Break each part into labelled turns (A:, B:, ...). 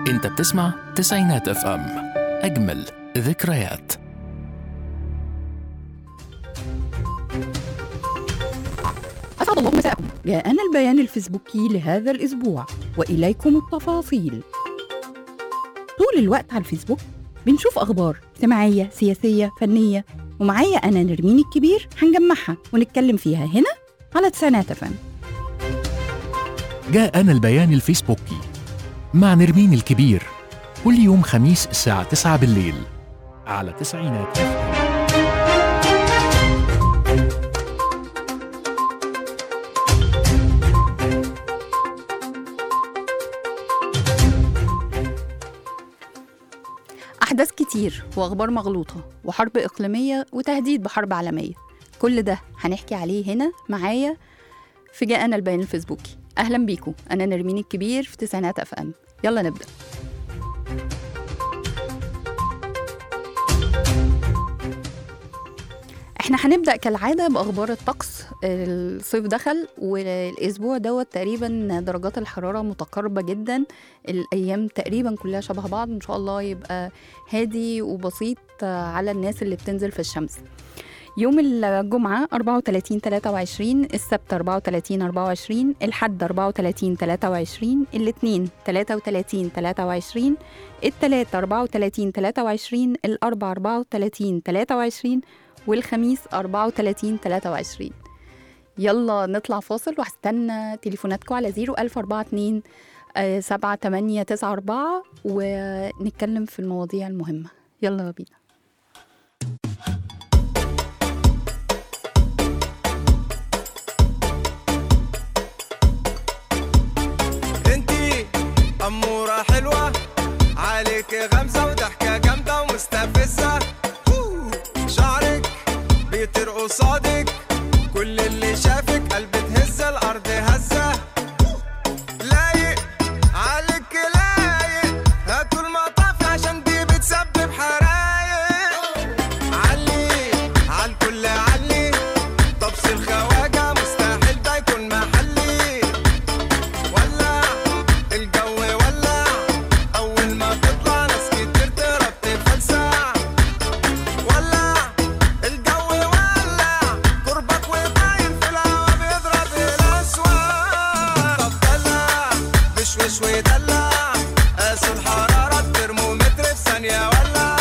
A: انت بتسمع تسعينات اف ام اجمل ذكريات
B: أسعد الله مساءكم جاءنا البيان الفيسبوكي لهذا الأسبوع وإليكم التفاصيل طول الوقت على الفيسبوك بنشوف أخبار اجتماعية سياسية فنية ومعايا أنا نرمين الكبير هنجمعها ونتكلم فيها هنا على تسعينات فن
A: جاءنا البيان الفيسبوكي مع نرمين الكبير كل يوم خميس الساعة 9 بالليل على تسعينات FM.
B: أحداث كتير وأخبار مغلوطة وحرب إقليمية وتهديد بحرب عالمية كل ده هنحكي عليه هنا معايا في جاءنا البيان الفيسبوكي أهلا بيكم أنا نرمين الكبير في تسعينات أف أم يلا نبدأ احنا هنبدأ كالعادة بأخبار الطقس الصيف دخل والأسبوع دوت تقريبا درجات الحرارة متقاربة جدا الأيام تقريبا كلها شبه بعض إن شاء الله يبقى هادي وبسيط على الناس اللي بتنزل في الشمس يوم الجمعة 34 23 السبت 34 24 الحد 34 23 الاثنين 33 23 التلات 34 23 الأربع 34 23 والخميس 34 23 يلا نطلع فاصل وهستنى تليفوناتكم على 01042 7 8 9 4 ونتكلم في المواضيع المهمة يلا بينا
C: انتي أمورة حلوة عليك غمزة وضحكة جامدة ومستفزة أوه، شعرك بيطير قصادك كل اللي شافك قلب تهز الأرض هزة أوه، لايق عليك لايق هاتوا المطاف عشان دي بتسبب حرايق علي عالكل علي طبس الخواجة مستحيل ده يكون محلي ولع الجو ولع اول ما تطلع ناس كتير تهرب تفلسع ولع الجو ولع قربك وطاير في الهوا بيضرب الاسواق طب دلع بشوش ودلع قاس الحرارة الترمومتر في ثانية ولع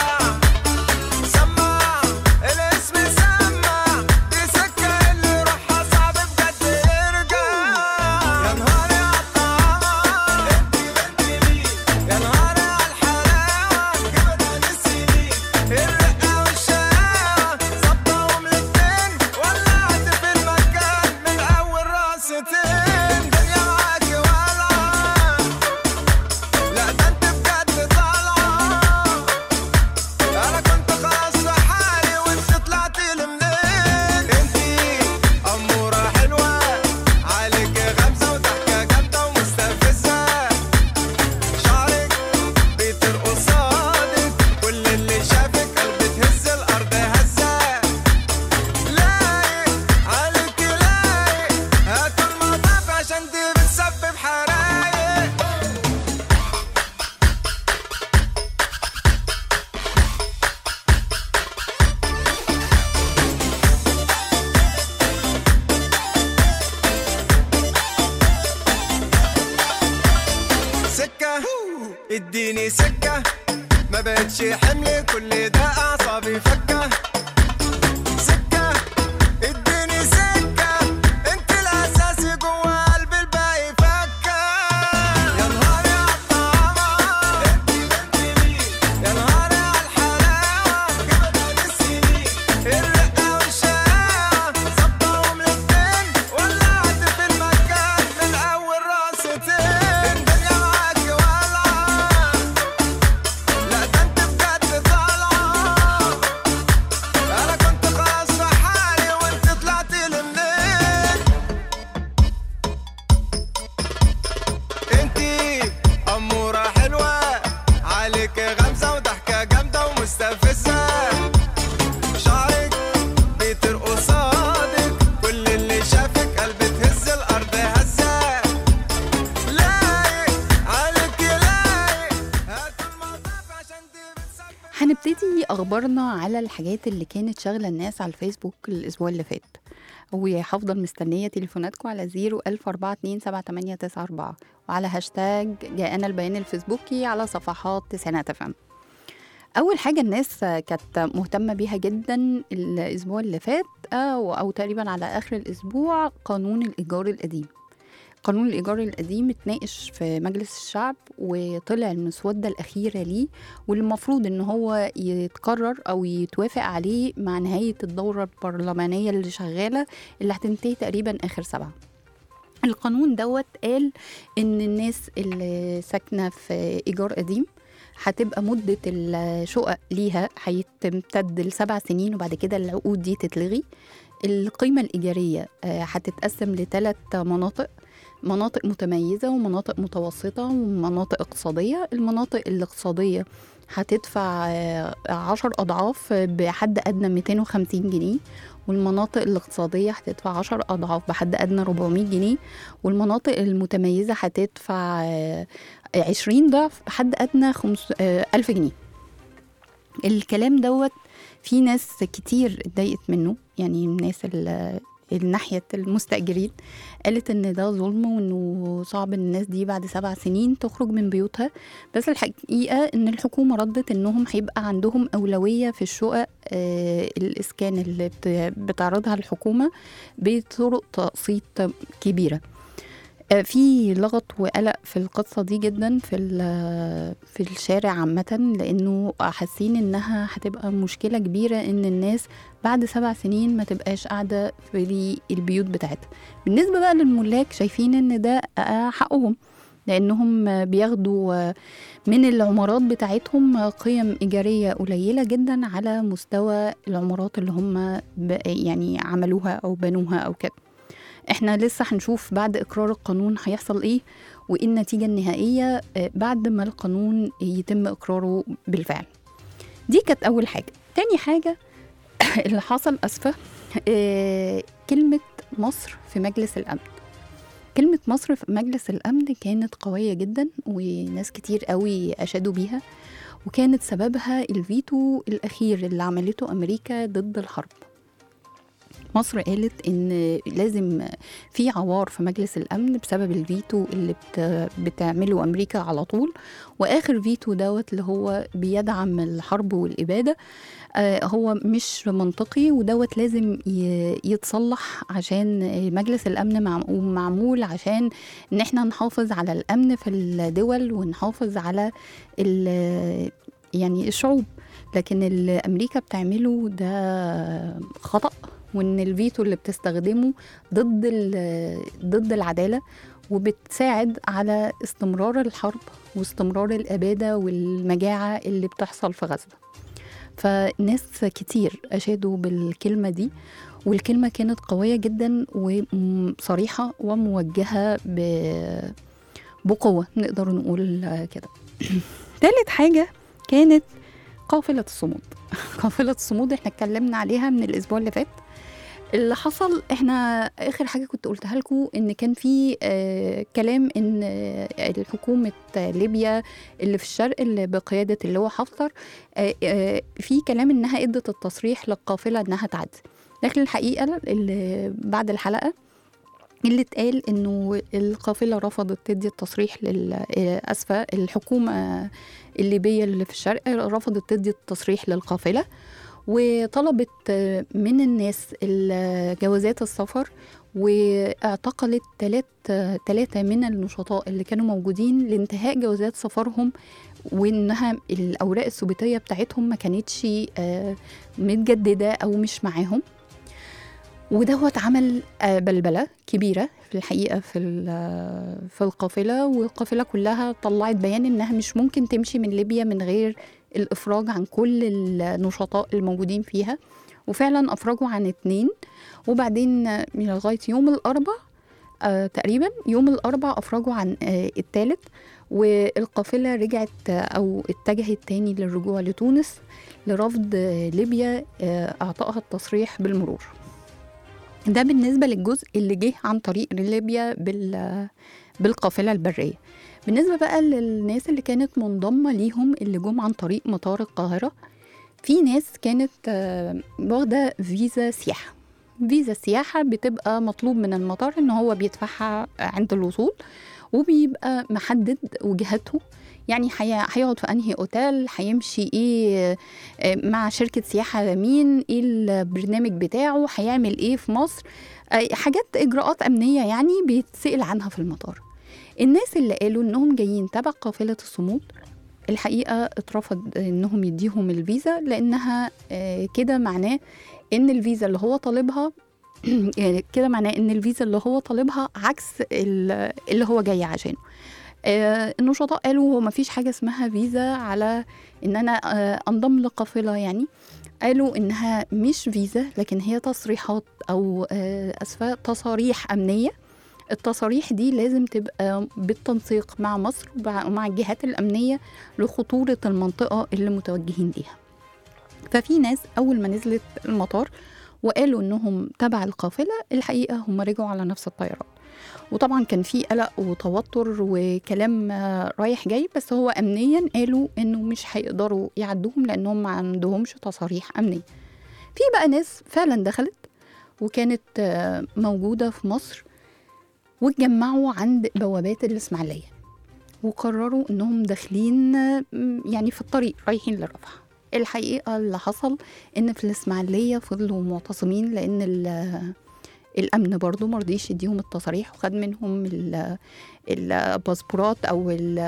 C: سمع الاسم سمع دي سكة اللي روحها صعب بجد يرجع يا نهاري عالطعامة انتي بنتي مين يا نهاري عالحلاوة جبنا للسنين الرقة والشقاوة ظبطة وملتين ولعت في المكان من أول راستين دنيا معاكي ولعة لا ده انت بجد طالعة انا كنت خلاص في حالي وانت طلعتي لمنين انتي اموره حلوه عليك غمزه وضحكه جامده ومستفزه شعرك بيطير قصادك كل اللي شافك قلب تهز الارض هزه لايق عليك لايق هاتوا المطاف عشان دي بتسبب حرايق سكة اديني سكة ما بقتش حمل كل ده اعصابي فكة سكة اديني سكة انت الاساسي جوا قلب الباقي فكة يا نهاري عالطعامة انتي بنتي مين يا نهاري عالحلاوة جبنا للسنين الرقة والشقاوة ظبطة وملتين ولعت في المكان من اول راستين الدنيا معاكي ولعة لا ده انت بجد طالعة
B: واخبارنا على الحاجات اللي كانت شاغله الناس على الفيسبوك الاسبوع اللي فات وهفضل مستنيه تليفوناتكم على 010427894 وعلى هاشتاج جاءنا البيان الفيسبوكي على صفحات تسعينات فم اول حاجه الناس كانت مهتمه بيها جدا الاسبوع اللي فات او, أو تقريبا على اخر الاسبوع قانون الايجار القديم قانون الإيجار القديم اتناقش في مجلس الشعب وطلع المسودة الأخيرة ليه والمفروض إن هو يتقرر أو يتوافق عليه مع نهاية الدورة البرلمانية اللي شغالة اللي هتنتهي تقريبا آخر سبعة القانون دوت قال إن الناس اللي ساكنة في إيجار قديم هتبقى مدة الشقق ليها هيتمتد لسبع سنين وبعد كده العقود دي تتلغي القيمة الإيجارية آه، هتتقسم لثلاث مناطق مناطق متميزة ومناطق متوسطة ومناطق اقتصادية المناطق الاقتصادية هتدفع آه، عشر أضعاف بحد أدنى 250 جنيه والمناطق الاقتصادية هتدفع عشر أضعاف بحد أدنى 400 جنيه والمناطق المتميزة هتدفع آه، 20 ضعف بحد أدنى خمس آه، ألف جنيه الكلام دوت في ناس كتير اتضايقت منه يعني الناس ال- الناحية المستأجرين قالت ان ده ظلم وانه صعب ان الناس دي بعد سبع سنين تخرج من بيوتها بس الحقيقة ان الحكومة ردت انهم هيبقى عندهم أولوية في الشقق آه الإسكان اللي بت- بتعرضها الحكومة بطرق تقسيط كبيرة آه، في لغط وقلق في القصة دي جدا في ال- في الشارع عامة لأنه حاسين إنها هتبقى مشكلة كبيرة إن الناس بعد سبع سنين ما تبقاش قاعدة في البيوت بتاعتها بالنسبة بقى للملاك شايفين إن ده آه، حقهم لأنهم آه، بياخدوا آه، من العمارات بتاعتهم آه، قيم إيجارية قليلة جدا على مستوى العمارات اللي هم ب- يعني عملوها أو بنوها أو كده احنا لسه هنشوف بعد اقرار القانون هيحصل ايه وايه النتيجه النهائيه آه، بعد ما القانون يتم اقراره بالفعل دي كانت اول حاجه تاني حاجه اللي حصل اسفه آه، كلمه مصر في مجلس الامن كلمة مصر في مجلس الأمن كانت قوية جدا وناس كتير قوي أشادوا بيها وكانت سببها الفيتو الأخير اللي عملته أمريكا ضد الحرب مصر قالت ان لازم في عوار في مجلس الامن بسبب الفيتو اللي بت بتعمله امريكا على طول واخر فيتو دوت اللي هو بيدعم الحرب والاباده آه هو مش منطقي ودوت لازم ي- يتصلح عشان مجلس الامن مع- معمول عشان ان احنا نحافظ على الامن في الدول ونحافظ على ال- يعني الشعوب لكن اللي امريكا بتعمله ده خطأ وان الفيتو اللي بتستخدمه ضد ال- ضد العداله وبتساعد على استمرار الحرب واستمرار الاباده والمجاعه اللي بتحصل في غزه فناس كتير اشادوا بالكلمه دي والكلمه كانت قويه جدا وصريحه وموجهه ب- بقوه نقدر نقول كده تالت حاجه كانت قافله الصمود قافله الصمود احنا اتكلمنا عليها من الاسبوع اللي فات اللي حصل احنا اخر حاجه كنت قلتها لكم ان كان في آه كلام ان آه الحكومه آه ليبيا اللي في الشرق اللي بقياده اللي هو حفتر آه آه في كلام انها ادت التصريح للقافله انها تعدي لكن الحقيقه اللي بعد الحلقه اللي اتقال انه القافله رفضت تدي التصريح لل آه، اسفه الحكومه الليبيه اللي في الشرق رفضت تدي التصريح للقافله وطلبت آه، من الناس ال- جوازات السفر واعتقلت ثلاث ثلاثة من النشطاء اللي كانوا موجودين لانتهاء جوازات سفرهم وانها الاوراق الثبوتيه بتاعتهم ما كانتش آه، متجدده او مش معاهم ودوت عمل آه، بلبله كبيره في الحقيقه في ال- في القافله والقافله كلها طلعت بيان انها مش ممكن تمشي من ليبيا من غير الافراج عن كل النشطاء الموجودين فيها وفعلا افرجوا عن اتنين وبعدين آه، من لغايه يوم الاربع آه تقريبا يوم الاربع افرجوا عن آه الثالث والقافله رجعت آه، او اتجهت تاني للرجوع لتونس لرفض آه، ليبيا آه اعطائها التصريح بالمرور ده بالنسبه للجزء اللي جه عن طريق ليبيا بال بالقافله البريه بالنسبه بقى للناس اللي كانت منضمه ليهم اللي جم عن طريق مطار القاهره في ناس كانت آه، واخده فيزا سياحه فيزا السياحه بتبقى مطلوب من المطار ان هو بيدفعها عند الوصول وبيبقى محدد وجهته يعني هي- هيقعد في انهي اوتيل هيمشي ايه آه، مع شركه سياحه مين ايه البرنامج بتاعه هيعمل ايه في مصر آه، حاجات اجراءات امنيه يعني بيتسال عنها في المطار الناس اللي قالوا انهم جايين تبع قافله الصمود الحقيقه اترفض انهم يديهم الفيزا لانها آه، كده معناه ان الفيزا اللي هو طالبها يعني كده معناه ان الفيزا اللي هو طالبها عكس ال- اللي هو جاي عشانه آه، النشطاء قالوا هو ما فيش حاجه اسمها فيزا على ان انا آه، انضم لقافله يعني قالوا انها مش فيزا لكن هي تصريحات او آه، اسفه تصاريح امنيه التصاريح دي لازم تبقى بالتنسيق مع مصر ومع ومع الجهات الامنيه لخطوره المنطقه اللي متوجهين ليها ففي ناس اول ما نزلت المطار وقالوا انهم تبع القافله الحقيقه هم رجعوا على نفس الطيران وطبعا كان في قلق وتوتر وكلام آه، رايح جاي بس هو امنيا قالوا انه مش هيقدروا يعدوهم لانهم ما عندهمش تصاريح امنيه في بقى ناس فعلا دخلت وكانت آه، موجوده في مصر واتجمعوا عند بوابات الاسماعيليه وقرروا انهم داخلين آه، يعني في الطريق رايحين لرفح الحقيقه اللي حصل ان في الاسماعيليه فضلوا معتصمين لان ال- الامن برضو مرضيش يديهم التصاريح وخد منهم ال- الباسبورات او ال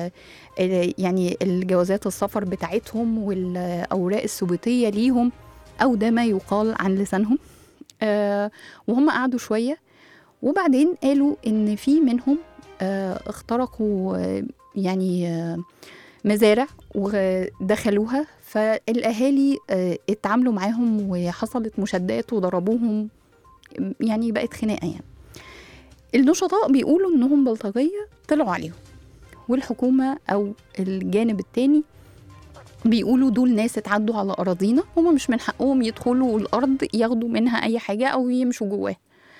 B: ال- يعني الجوازات السفر بتاعتهم والاوراق الثبوتيه ليهم او ده ما يقال عن لسانهم آه وهم قعدوا شويه وبعدين قالوا ان في منهم آه اخترقوا آه، يعني آه مزارع ودخلوها فالاهالي آه، اتعاملوا معاهم وحصلت مشادات وضربوهم يعني بقت خناقه يعني النشطاء بيقولوا انهم بلطجيه طلعوا عليهم والحكومه او الجانب التاني بيقولوا دول ناس اتعدوا على اراضينا هما مش من حقهم يدخلوا الارض ياخدوا منها اي حاجه او يمشوا جواها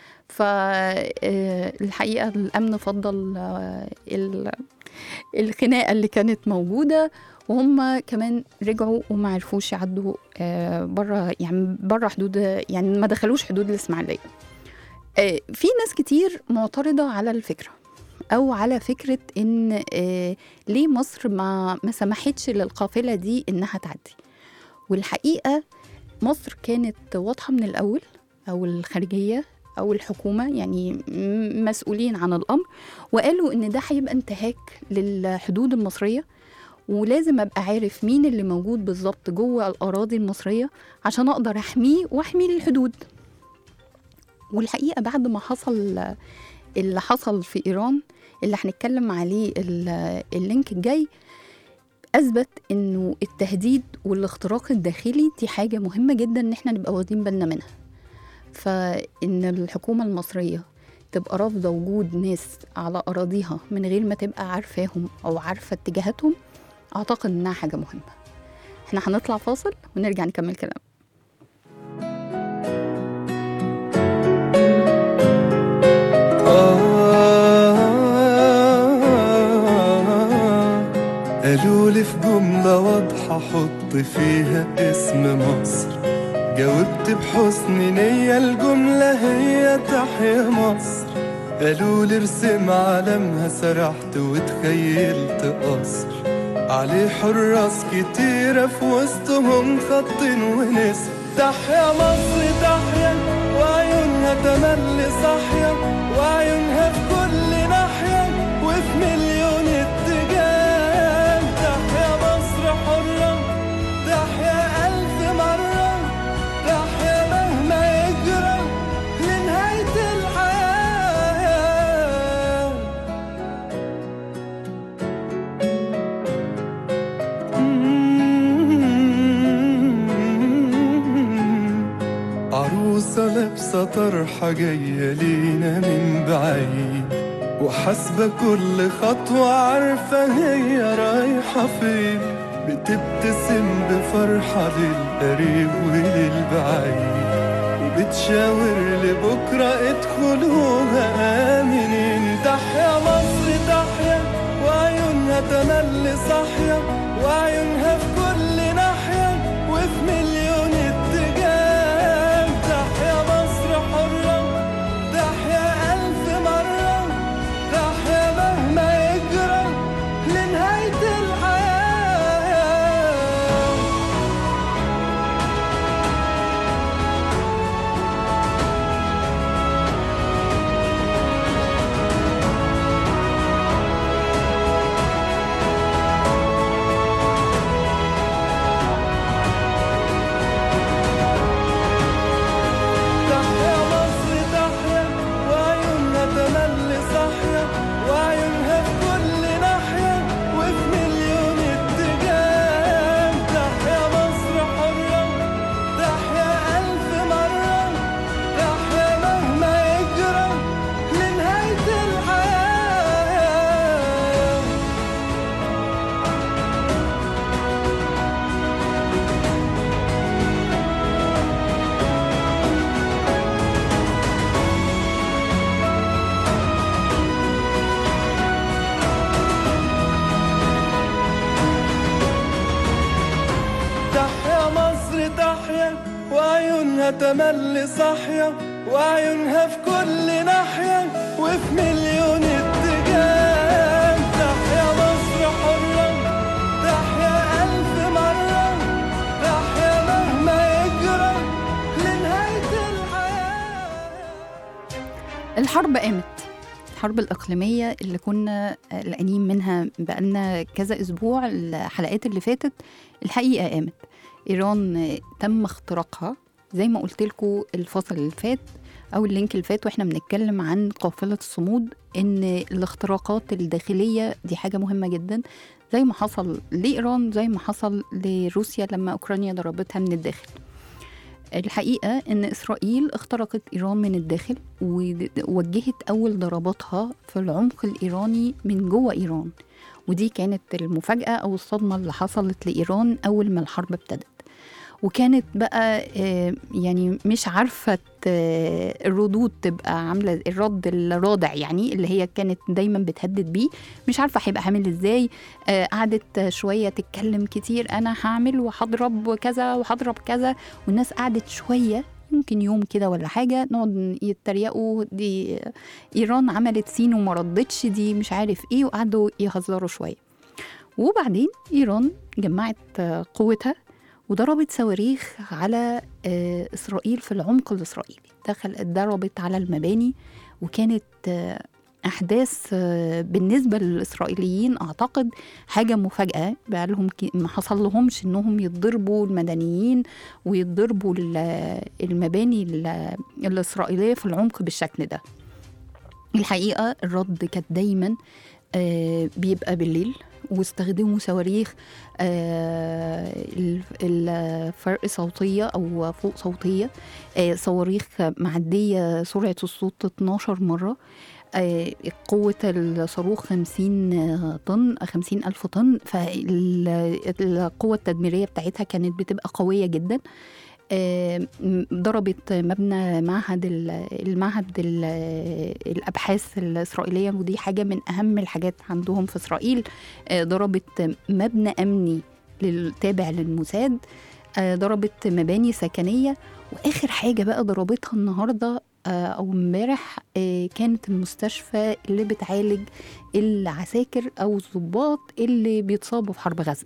B: فالحقيقه الامن فضل آه، ال- الخناقه اللي كانت موجوده وهم كمان رجعوا وما عرفوش يعدوا بره يعني بره حدود يعني ما دخلوش حدود الاسماعيليه آه، في ناس كتير معترضه على الفكره او على فكره ان آه، ليه مصر ما ما سمحتش للقافله دي انها تعدي والحقيقه مصر كانت واضحه من الاول او الخارجيه او الحكومه يعني م- مسؤولين عن الامر وقالوا ان ده هيبقى انتهاك للحدود المصريه ولازم ابقى عارف مين اللي موجود بالظبط جوه الاراضي المصريه عشان اقدر احميه واحمي الحدود والحقيقه بعد ما حصل اللي حصل في ايران اللي هنتكلم عليه ال- اللينك الجاي اثبت انه التهديد والاختراق الداخلي دي حاجه مهمه جدا ان احنا نبقى واخدين بالنا منها فان الحكومه المصريه تبقى رافضه وجود ناس على اراضيها من غير ما تبقى عارفاهم او عارفه اتجاهاتهم اعتقد انها حاجه مهمه احنا هنطلع فاصل ونرجع نكمل كلام
C: قالوا لي في جملة واضحة حط فيها اسم مصر جاوبت بحسن نية الجملة هي تحيا مصر قالوا لي ارسم علمها سرحت وتخيلت قصر عليه حراس كتيرة في وسطهم خط ونسر تحيا مصر تحيا وعيونها تملي صاحية وعيونها في كل ناحية وفي مليون اتجاه تحيا مصر حرة تحيا ألف مرة تحيا مهما يجرى لنهاية الحياة عروسة لابسة طرحة جاية لينا من بعيد وحاسبة كل خطوة عارفة هي رايحة فين بتبتسم بفرحة للقريب وللبعيد وبتشاور لبكرة ادخلوها آمنين تحيا مصر تحيا وعيونها تملي صاحية وعيونها في كل ناحية وفي تملي صاحية وعيونها في كل ناحية وفي مليون اتجاه تحيا مصر حرة تحيا ألف مرة تحيا مهما يجرى لنهاية الحياة
B: الحرب قامت الحرب الإقليمية اللي كنا قلقانين منها بقالنا كذا أسبوع الحلقات اللي فاتت الحقيقة قامت إيران تم اختراقها زي ما قلت لكم الفصل اللي فات أو اللينك اللي فات وإحنا بنتكلم عن قافلة الصمود إن الاختراقات الداخلية دي حاجة مهمة جدا زي ما حصل لإيران زي ما حصل لروسيا لما أوكرانيا ضربتها من الداخل الحقيقة إن إسرائيل اخترقت إيران من الداخل ووجهت أول ضرباتها في العمق الإيراني من جوه إيران ودي كانت المفاجأة أو الصدمة اللي حصلت لإيران أول ما الحرب ابتدت وكانت بقى آه، يعني مش عارفة آه، الردود تبقى عاملة الرد الرادع يعني اللي هي كانت دايما بتهدد بيه مش عارفة هيبقى عامل ازاي آه، قعدت شوية تتكلم كتير أنا هعمل وهضرب كذا وهضرب كذا والناس قعدت شوية يمكن يوم كده ولا حاجة نقعد يتريقوا دي إيران عملت سين وما ردتش دي مش عارف إيه وقعدوا يهزروا شوية وبعدين إيران جمعت آه، قوتها وضربت صواريخ على آه، إسرائيل في العمق الإسرائيلي دخل ضربت على المباني وكانت آه، أحداث آه، بالنسبة للإسرائيليين أعتقد حاجة مفاجأة بقى لهم ما حصل لهمش إنهم يتضربوا المدنيين ويتضربوا ال- المباني ال- الإسرائيلية في العمق بالشكل ده الحقيقة الرد كانت دايما آه، بيبقى بالليل واستخدموا صواريخ آه، ال- الفرق صوتية أو فوق صوتية آه، صواريخ معدية سرعة الصوت 12 مرة آه، قوة الصاروخ 50 طن 50 ألف طن فالقوة التدميرية بتاعتها كانت بتبقى قوية جدا آه، م- ضربت مبنى معهد ال- المعهد ال- الابحاث الاسرائيليه ودي حاجه من اهم الحاجات عندهم في اسرائيل آه، ضربت مبنى امني لل- تابع للموساد آه، ضربت مباني سكنيه واخر حاجه بقى ضربتها النهارده آه، او امبارح آه، كانت المستشفى اللي بتعالج العساكر او الضباط اللي بيتصابوا في حرب غزه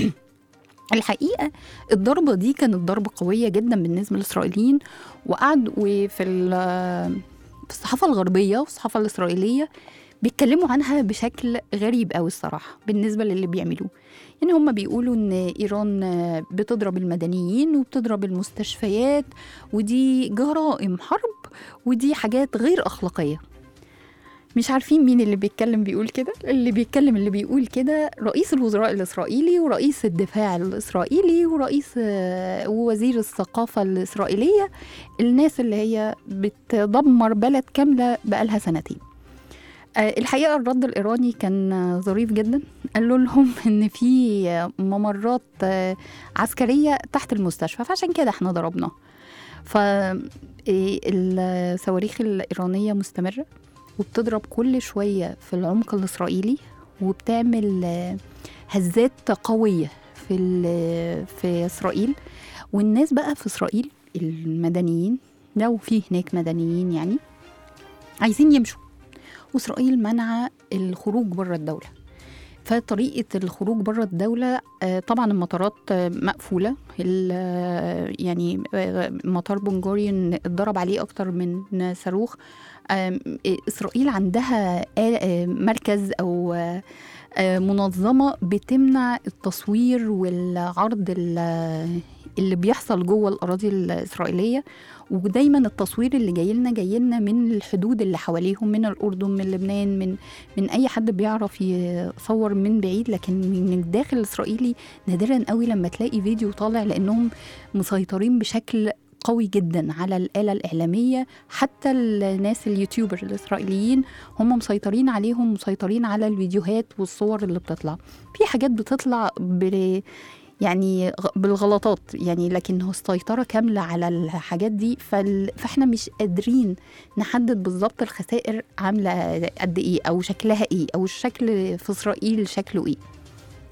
B: الحقيقه الضربه دي كانت ضربه قويه جدا بالنسبه للاسرائيليين وقعد وفي ال- في الصحافه الغربيه والصحافه الاسرائيليه بيتكلموا عنها بشكل غريب قوي الصراحه بالنسبه للي بيعملوه يعني هم بيقولوا ان ايران بتضرب المدنيين وبتضرب المستشفيات ودي جرائم حرب ودي حاجات غير اخلاقيه مش عارفين مين اللي بيتكلم بيقول كده اللي بيتكلم اللي بيقول كده رئيس الوزراء الإسرائيلي ورئيس الدفاع الإسرائيلي ورئيس آه، ووزير الثقافة الإسرائيلية الناس اللي هي بتدمر بلد كاملة بقالها سنتين آه، الحقيقة الرد الإيراني كان آه، ظريف جدا قالوا لهم إن في آه، ممرات آه، عسكرية تحت المستشفى فعشان كده احنا ضربناها فالصواريخ الإيرانية مستمرة وبتضرب كل شوية في العمق الإسرائيلي وبتعمل آه، هزات قوية في ال- في إسرائيل والناس بقى في إسرائيل المدنيين لو في هناك مدنيين يعني عايزين يمشوا وإسرائيل منع الخروج بره الدولة فطريقة الخروج بره الدولة آه، طبعا المطارات آه، مقفولة ال- آه، يعني آه، مطار بنجوريون اتضرب عليه أكتر من صاروخ آم، إسرائيل عندها آ- آه، مركز أو آه، آه، منظمة بتمنع التصوير والعرض ال- اللي بيحصل جوه الأراضي الإسرائيلية ودايما التصوير اللي جاي لنا جاي لنا من الحدود اللي حواليهم من الأردن من لبنان من من أي حد بيعرف يصور من بعيد لكن من الداخل الإسرائيلي نادرا قوي لما تلاقي فيديو طالع لأنهم مسيطرين بشكل قوي جدا على الآلة الإعلامية حتى الناس اليوتيوبر الإسرائيليين هم مسيطرين عليهم مسيطرين على الفيديوهات والصور اللي بتطلع في حاجات بتطلع ب يعني غ- بالغلطات يعني لكن هو السيطرة كاملة على الحاجات دي فال... فاحنا مش قادرين نحدد بالظبط الخسائر عاملة قد ايه او شكلها ايه او الشكل في اسرائيل شكله ايه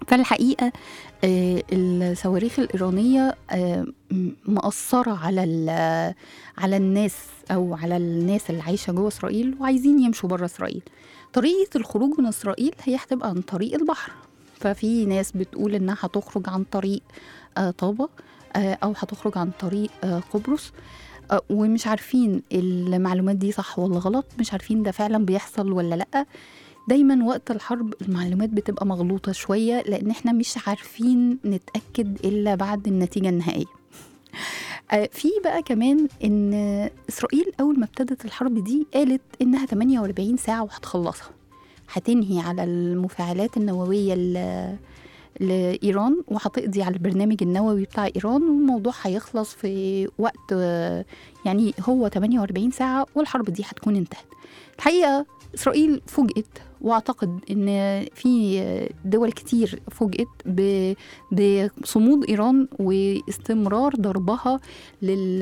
B: فالحقيقة آه، الصواريخ الإيرانية آه، م- مأثرة على ال- على الناس أو على الناس اللي عايشة جوه إسرائيل وعايزين يمشوا بره إسرائيل طريقة الخروج من إسرائيل هي هتبقى عن طريق البحر ففي ناس بتقول إنها هتخرج عن طريق آه، طابة آه، أو هتخرج عن طريق آه، قبرص آه، ومش عارفين المعلومات دي صح ولا غلط مش عارفين ده فعلا بيحصل ولا لأ دايما وقت الحرب المعلومات بتبقى مغلوطة شوية لأن احنا مش عارفين نتأكد إلا بعد النتيجة النهائية آه، في بقى كمان ان اسرائيل اول ما ابتدت الحرب دي قالت انها 48 ساعه وهتخلصها هتنهي على المفاعلات النوويه ل- لايران وهتقضي على البرنامج النووي بتاع ايران والموضوع هيخلص في وقت آه، يعني هو 48 ساعه والحرب دي هتكون انتهت الحقيقه اسرائيل فوجئت واعتقد ان في دول كتير فوجئت ب- بصمود ايران واستمرار ضربها لل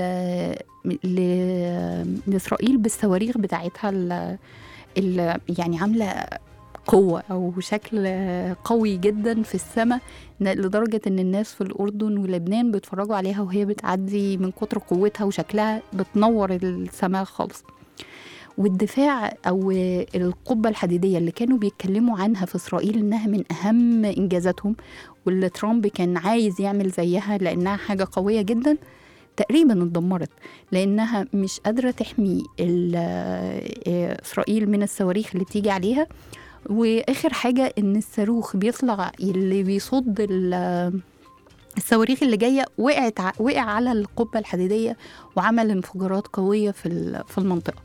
B: ل- لاسرائيل بالصواريخ بتاعتها ال... ال... يعني عامله قوة أو شكل قوي جدا في السماء لدرجة إن الناس في الأردن ولبنان بيتفرجوا عليها وهي بتعدي من كتر قوتها وشكلها بتنور السماء خالص والدفاع او القبه الحديديه اللي كانوا بيتكلموا عنها في اسرائيل انها من اهم انجازاتهم واللي ترامب كان عايز يعمل زيها لانها حاجه قويه جدا تقريبا اتدمرت لانها مش قادره تحمي ال- آه، اسرائيل من الصواريخ اللي بتيجي عليها واخر حاجه ان الصاروخ بيطلع اللي بيصد ال- الصواريخ اللي جايه وقعت ع- وقع على القبه الحديديه وعمل انفجارات قويه في ال- في المنطقه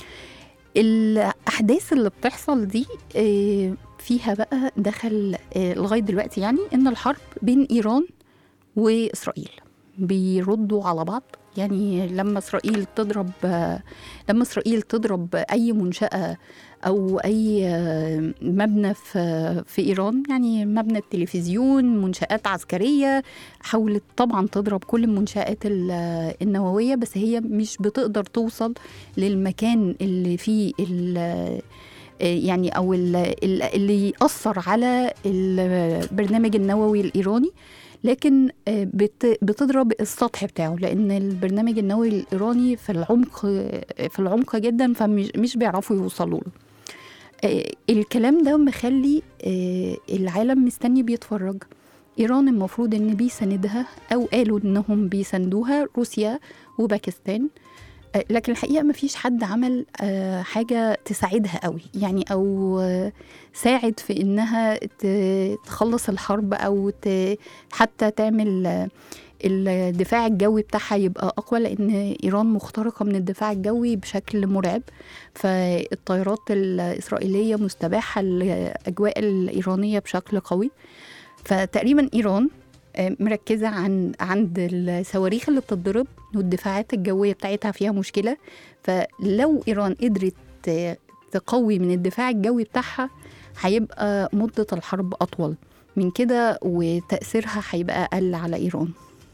B: الاحداث اللي بتحصل دي آه، فيها بقى دخل آه، لغايه دلوقتي يعني ان الحرب بين ايران واسرائيل بيردوا على بعض يعني لما اسرائيل تضرب آه، لما اسرائيل تضرب اي منشاه او اي آه، مبنى في في ايران يعني مبنى التلفزيون منشات عسكريه حاولت طبعا تضرب كل المنشات ال- النوويه بس هي مش بتقدر توصل للمكان اللي فيه ال- يعني او ال- ال- اللي يأثر على البرنامج النووي الايراني لكن آه، بت- بتضرب السطح بتاعه لان البرنامج النووي الايراني في العمق في العمق جدا فمش مش بيعرفوا يوصلوا له آه، الكلام ده مخلي آه، العالم مستني بيتفرج ايران المفروض ان بيساندها او قالوا انهم بيساندوها روسيا وباكستان آه، لكن الحقيقه ما فيش حد عمل آه، حاجه تساعدها قوي يعني او آه، ساعد في انها ت- تخلص الحرب او ت- حتى تعمل آه، الدفاع الجوي بتاعها يبقى اقوى لان ايران مخترقه من الدفاع الجوي بشكل مرعب فالطيارات الاسرائيليه مستباحه الاجواء الايرانيه بشكل قوي فتقريبا ايران آه، مركزه عن عند الصواريخ اللي بتتضرب والدفاعات الجويه بتاعتها فيها مشكله فلو ايران قدرت آه، تقوي من الدفاع الجوي بتاعها هيبقى مده الحرب اطول من كده وتاثيرها هيبقى اقل على ايران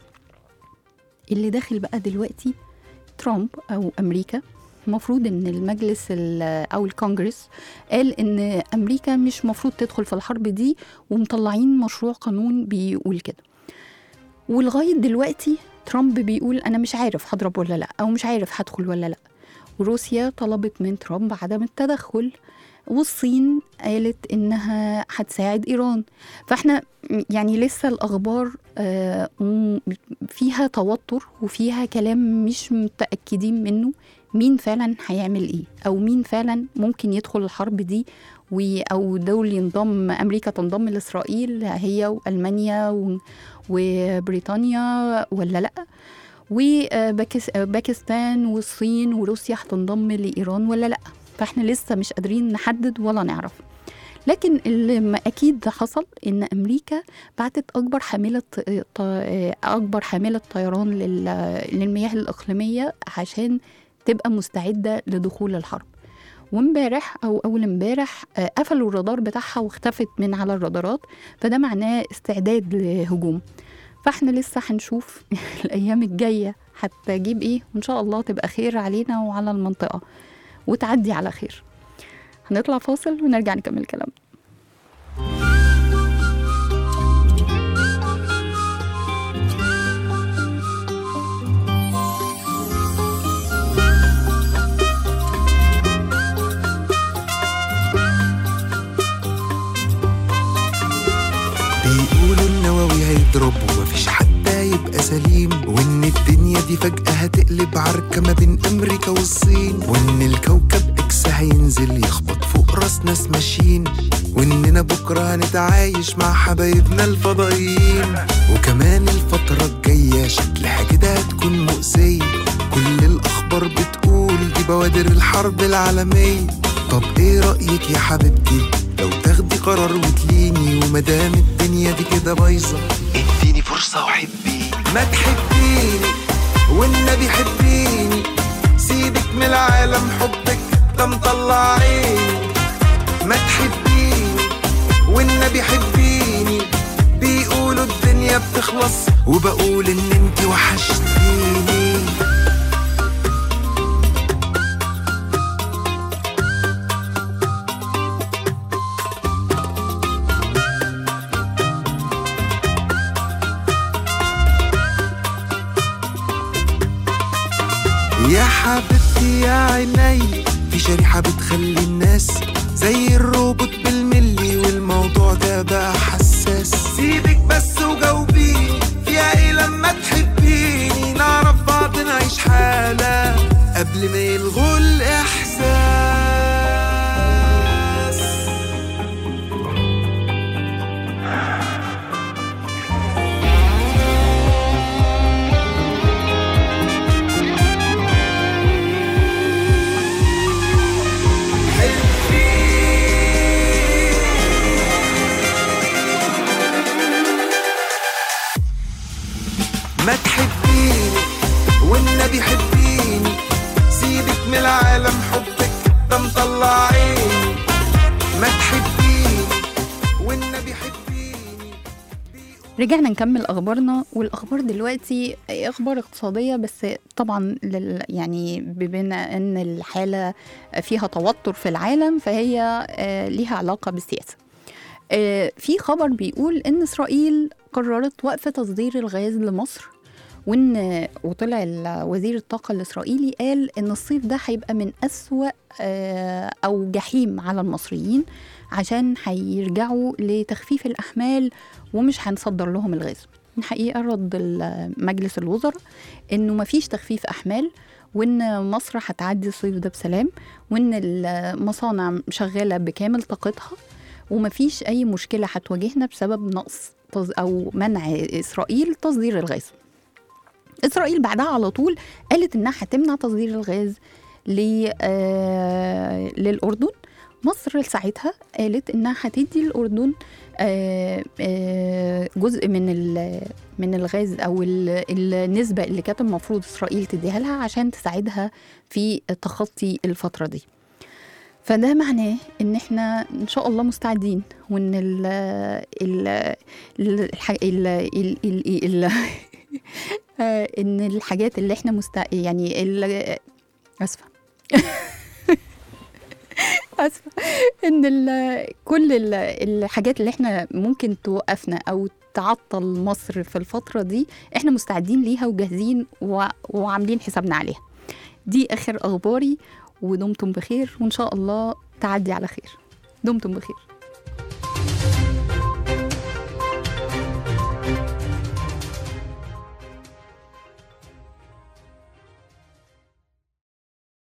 B: اللي داخل بقى دلوقتي ترامب او امريكا المفروض ان المجلس ال- او الكونجرس قال ان امريكا مش مفروض تدخل في الحرب دي ومطلعين مشروع قانون بيقول كده ولغايه دلوقتي ترامب بيقول انا مش عارف هضرب ولا لا او مش عارف هدخل ولا لا وروسيا طلبت من ترامب عدم التدخل والصين قالت انها هتساعد ايران فاحنا يعني لسه الاخبار آه، م- فيها توتر وفيها كلام مش متاكدين منه مين فعلا هيعمل ايه او مين فعلا ممكن يدخل الحرب دي و- او دول ينضم امريكا تنضم لاسرائيل هي والمانيا و- وبريطانيا ولا لا وباكستان والصين وروسيا هتنضم لايران ولا لا فاحنا لسه مش قادرين نحدد ولا نعرف لكن اللي ما اكيد حصل ان امريكا بعتت اكبر حامله ط- اكبر حامله طيران لل- للمياه الاقليميه عشان تبقى مستعده لدخول الحرب وامبارح او اول امبارح آه، قفلوا الرادار بتاعها واختفت من على الرادارات فده معناه استعداد لهجوم فاحنا لسه هنشوف الايام الجايه هتجيب ايه وان شاء الله تبقى خير علينا وعلى المنطقه وتعدي على خير هنطلع فاصل ونرجع نكمل كلامنا
C: هتضرب ومفيش حد يبقى سليم وان الدنيا دي فجأة هتقلب عركة ما بين امريكا والصين وان الكوكب اكس هينزل يخبط فوق راس ناس ماشيين واننا بكرة هنتعايش مع حبايبنا الفضائيين وكمان الفترة الجاية شكلها كده هتكون مؤذية كل الاخبار بتقول دي بوادر الحرب العالمية طب ايه رأيك يا حبيبتي لو تاخدي قرار وتليني ومدام الدنيا دي كده بايظة اديني فرصة وحبيني ما تحبيني والنبي حبيني سيبك من العالم حبك ده مطلع عيني ما تحبيني والنبي حبيني بيقولوا الدنيا بتخلص وبقول ان انت وحشتيني يا حبيبتي يا عيني في شريحة بتخلي الناس زي الروبوت بالملي والموضوع ده بقى حساس سيبك بس وجاوبيني فيها ايه لما تحبيني نعرف بعض نعيش حالة قبل ما يلغوا الإحساس ما تحبيني والنبي حبيني سيبك من العالم حبك ده مطلع عيني ما تحبيني والنبي حبيني
B: رجعنا نكمل اخبارنا والاخبار دلوقتي اخبار اقتصاديه بس طبعا لل يعني بما ان الحاله فيها توتر في العالم فهي آه، ليها علاقه بالسياسه آه، في خبر بيقول ان اسرائيل قررت وقف تصدير الغاز لمصر وان وطلع ال- وزير الطاقه الاسرائيلي قال ان الصيف ده هيبقى من اسوا آه، او جحيم على المصريين عشان هيرجعوا لتخفيف الاحمال ومش هنصدر لهم الغاز الحقيقه رد ال- مجلس الوزراء انه مفيش تخفيف احمال وان مصر هتعدي الصيف ده بسلام وان المصانع شغاله بكامل طاقتها ومفيش اي مشكله هتواجهنا بسبب نقص تص- او منع اسرائيل تصدير الغاز اسرائيل بعدها على طول قالت انها هتمنع تصدير الغاز ل- آه، للاردن مصر ساعتها قالت انها هتدي الاردن آه، آه، جزء من ال- من الغاز او ال- النسبه اللي كانت المفروض اسرائيل تديها لها عشان تساعدها في تخطي الفتره دي فده معناه ان احنا ان شاء الله مستعدين وان ال ال ال الح- ال ال ال ال آه، ان الحاجات اللي احنا مست يعني ال- اسفه اسفه ان ال كل ال الحاجات اللي احنا ممكن توقفنا او تعطل مصر في الفتره دي احنا مستعدين ليها وجاهزين و- وعاملين حسابنا عليها دي اخر اخباري ودمتم بخير وان شاء الله تعدي على خير دمتم بخير